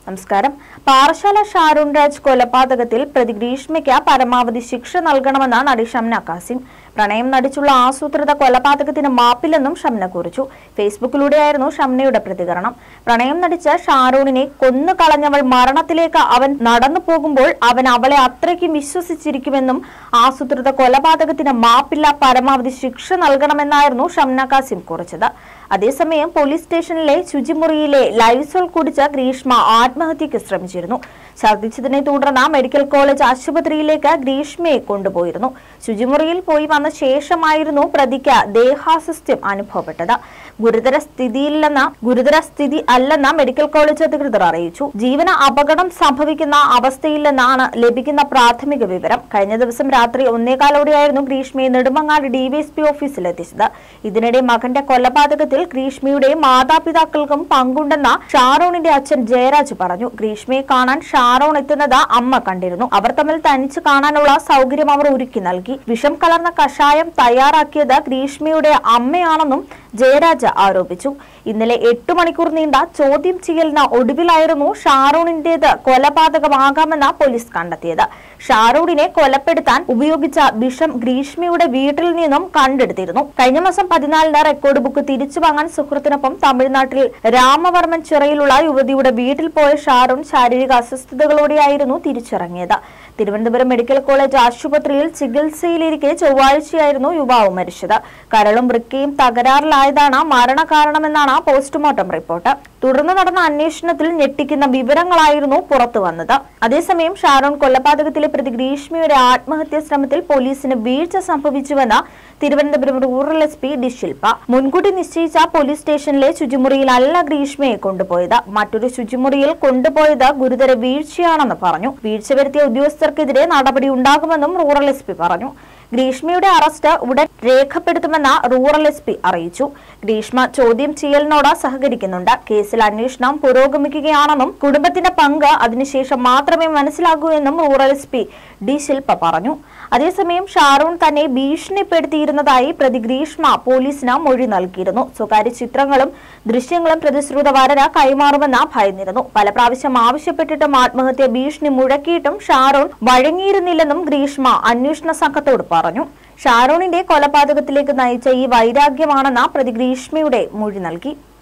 നമസ്കാരം പാറശാല ഷാരൂൺ രാജ് കൊലപാതകത്തിൽ പ്രതി ഗ്രീഷ്മയ്ക്ക് പരമാവധി ശിക്ഷ നൽകണമെന്ന് നടി ഷംന കാസിം പ്രണയം നടിച്ചുള്ള ആസൂത്രിത കൊലപാതകത്തിന് മാപ്പില്ലെന്നും ഷംന കുറിച്ചു ഫേസ്ബുക്കിലൂടെയായിരുന്നു ഷംനയുടെ പ്രതികരണം പ്രണയം നടിച്ച ഷാരൂണിനെ കൊന്നു കളഞ്ഞവൾ മരണത്തിലേക്ക് അവൻ നടന്നു പോകുമ്പോൾ അവൻ അവളെ അത്രയ്ക്കും വിശ്വസിച്ചിരിക്കുമെന്നും ആസൂത്രിത കൊലപാതകത്തിന് മാപ്പില്ല പരമാവധി ശിക്ഷ നൽകണമെന്നായിരുന്നു ഷംന കാസിം കുറിച്ചത് അതേസമയം പോലീസ് സ്റ്റേഷനിലെ ശുചിമുറിയിലെ ലൈസോൾ കുടിച്ച ഗ്രീഷ്മ ആത്മഹത്യക്ക് ശ്രമിച്ചിരുന്നു ഛർദ്ദിച്ചതിനെ തുടർന്ന് മെഡിക്കൽ കോളേജ് ആശുപത്രിയിലേക്ക് ഗ്രീഷ്മയെ കൊണ്ടുപോയിരുന്നു ശുചിമുറിയിൽ പോയി വന്ന ശേഷമായിരുന്നു പ്രതിക്ക് ദേഹാസ്വസ്ഥ്യം അനുഭവപ്പെട്ടത് ഗുരുതര സ്ഥിതിയില്ലെന്ന ഗുരുതര സ്ഥിതി അല്ലെന്ന് മെഡിക്കൽ കോളേജ് അധികൃതർ അറിയിച്ചു ജീവന അപകടം സംഭവിക്കുന്ന അവസ്ഥയില്ലെന്നാണ് ലഭിക്കുന്ന പ്രാഥമിക വിവരം കഴിഞ്ഞ ദിവസം രാത്രി ഒന്നേകാലോടെയായിരുന്നു ഗ്രീഷ്മയെ നെടുമങ്ങാട് ഡിവൈഎസ്പി ഓഫീസിലെത്തിച്ചത് ഇതിനിടെ മകന്റെ കൊലപാതകത്തിൽ ഗ്രീഷ്മയുടെ മാതാപിതാക്കൾക്കും പങ്കുണ്ടെന്ന ഷാറോണിന്റെ അച്ഛൻ ജയരാജ് പറഞ്ഞു ഗ്രീഷ്മയെ കാണാൻ ഷാറോൺ എത്തുന്നത് അമ്മ കണ്ടിരുന്നു അവർ തമ്മിൽ തനിച്ച് കാണാനുള്ള സൗകര്യം അവർ ഒരുക്കി നൽകി വിഷം കലർന്ന കഷായം തയ്യാറാക്കിയത് ഗ്രീഷ്മയുടെ അമ്മയാണെന്നും ജയരാജ് ആരോപിച്ചു ഇന്നലെ എട്ട് മണിക്കൂർ നീണ്ട ചോദ്യം ചെയ്യലിന് ഒടുവിലായിരുന്നു ഷാറൂണിന്റേത് കൊലപാതകമാകാമെന്ന് പോലീസ് കണ്ടെത്തിയത് ഷാറൂണിനെ കൊലപ്പെടുത്താൻ ഉപയോഗിച്ച വിഷം ഗ്രീഷ്മയുടെ വീട്ടിൽ നിന്നും കണ്ടെടുത്തിരുന്നു കഴിഞ്ഞ മാസം പതിനാലിന് റെക്കോർഡ് ബുക്ക് തിരിച്ചു വാങ്ങാൻ സുഹൃത്തിനൊപ്പം തമിഴ്നാട്ടിൽ രാമവർമ്മൻ ചിറയിലുള്ള യുവതിയുടെ വീട്ടിൽ പോയ ഷാറൂൺ ശാരീരിക അസ്വസ്ഥതകളോടെയായിരുന്നു തിരിച്ചിറങ്ങിയത് തിരുവനന്തപുരം മെഡിക്കൽ കോളേജ് ആശുപത്രിയിൽ ചികിത്സയിലിരിക്കെ ചൊവ്വാഴ്ചയായിരുന്നു യുവാവ് മരിച്ചത് കരളും വൃക്കയും തകരാറിലായതാണ് മരണകാരണമെന്നാണ് പോസ്റ്റ്മോർട്ടം റിപ്പോർട്ട് തുടർന്ന് നടന്ന അന്വേഷണത്തിൽ ഞെട്ടിക്കുന്ന വിവരങ്ങളായിരുന്നു പുറത്തു വന്നത് അതേസമയം ഷാരോൺ കൊലപാതകത്തിലെ പ്രതി ഗ്രീഷ്മയുടെ ആത്മഹത്യാ ശ്രമത്തിൽ പോലീസിന് വീഴ്ച സംഭവിച്ചുവെന്ന് Thiruvananthapuram rural S P D Shilpa മുൻകൂട്ടി നിശ്ചയിച്ച പോലീസ് സ്റ്റേഷനിലെ ശുചിമുറിയിലല്ല ഗ്രീഷ്മയെ കൊണ്ടുപോയത് മറ്റൊരു ശുചിമുറിയിൽ കൊണ്ടുപോയത് ഗുരുതര വീഴ്ചയാണെന്ന് പറഞ്ഞു വീഴ്ച വരുത്തിയ ഉദ്യോഗസ്ഥർക്കെതിരെ നടപടി ഉണ്ടാകുമെന്നും റൂറൽ എസ് പി പറഞ്ഞു ഗ്രീഷ്മയുടെ അറസ്റ്റ് ഉടൻ രേഖപ്പെടുത്തുമെന്ന് റൂറൽ എസ് പി അറിയിച്ചു ഗ്രീഷ്മ ചോദ്യം ചെയ്യലിനോട് സഹകരിക്കുന്നുണ്ട് കേസിൽ അന്വേഷണം പുരോഗമിക്കുകയാണെന്നും കുടുംബത്തിന്റെ പങ്ക് അതിനുശേഷം മാത്രമേ മനസ്സിലാകൂ എന്നും rural S P D Shilpa പറഞ്ഞു അതേസമയം ഷാറൂൺ തന്നെ ഭീഷണിപ്പെടുത്തിയിരുന്നതായി പ്രതി ഗ്രീഷ്മ പോലീസിന് മൊഴി നൽകിയിരുന്നു സ്വകാര്യ ചിത്രങ്ങളും ദൃശ്യങ്ങളും പ്രതിശ്രുത വരര കൈമാറുമെന്ന് ഭയന്നിരുന്നു പല പ്രാവശ്യം ആവശ്യപ്പെട്ടിട്ടും ആത്മഹത്യ ഭീഷണി മുഴക്കിയിട്ടും ഷാറൂൺ വഴങ്ങിയിരുന്നില്ലെന്നും ഗ്രീഷ്മ അന്വേഷണ സംഘത്തോട് പറഞ്ഞു ഷാറൂണിന്റെ കൊലപാതകത്തിലേക്ക് നയിച്ച ഈ വൈരാഗ്യമാണെന്ന പ്രതി ഗ്രീഷ്മയുടെ മൊഴി നൽകി